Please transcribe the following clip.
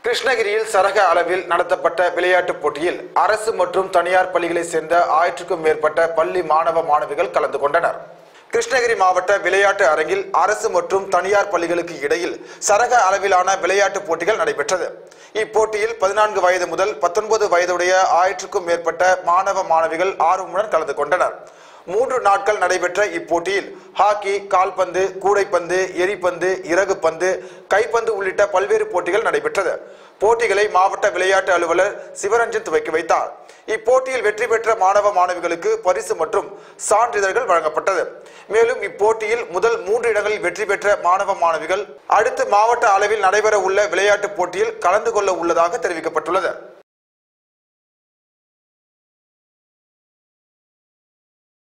கிருஷ்ணகிரியில் சரக அளவில் நடத்தப்பட்ட விளையாட்டுப் போட்டியில் அரசு மற்றும் தனியார் பள்ளிகளைச் சேர்ந்த ஆயிரத்துக்கும் மேற்பட்ட பள்ளி மாணவ மாணவிகள் கலந்து கொண்டனர் கிருஷ்ணகிரி மாவட்ட விளையாட்டு அரங்கில் அரசு மற்றும் தனியார் பள்ளிகளுக்கு இடையில் சரக அளவிலான விளையாட்டுப் போட்டிகள் நடைபெற்றது இப்போட்டியில் பதினான்கு வயது முதல் பத்தொன்பது வயதுடைய ஆயிரத்துக்கும் மேற்பட்ட மாணவ மாணவிகள் ஆர்வமுடன் கலந்து கொண்டனர் மூன்று நாட்கள் நடைபெற்ற இப்போட்டியில் ஹாக்கி கால்பந்து கூடைப்பந்து எரிப்பந்து இறகு பந்து கைப்பந்து உள்ளிட்ட பல்வேறு போட்டிகள் நடைபெற்றது போட்டிகளை மாவட்ட விளையாட்டு அலுவலர் சிவரஞ்சன் துவக்கி வைத்தார் இப்போட்டியில் வெற்றி பெற்ற மாணவ மாணவிகளுக்கு பரிசு மற்றும் சான்றிதழ்கள் வழங்கப்பட்டது மேலும் இப்போட்டியில் முதல் மூன்று இடங்களில் வெற்றி பெற்ற மாணவ மாணவிகள் அடுத்து மாவட்ட அளவில் நடைபெற உள்ள விளையாட்டுப் போட்டியில் கலந்து கொள்ள உள்ளதாக தெரிவிக்கப்பட்டுள்ளது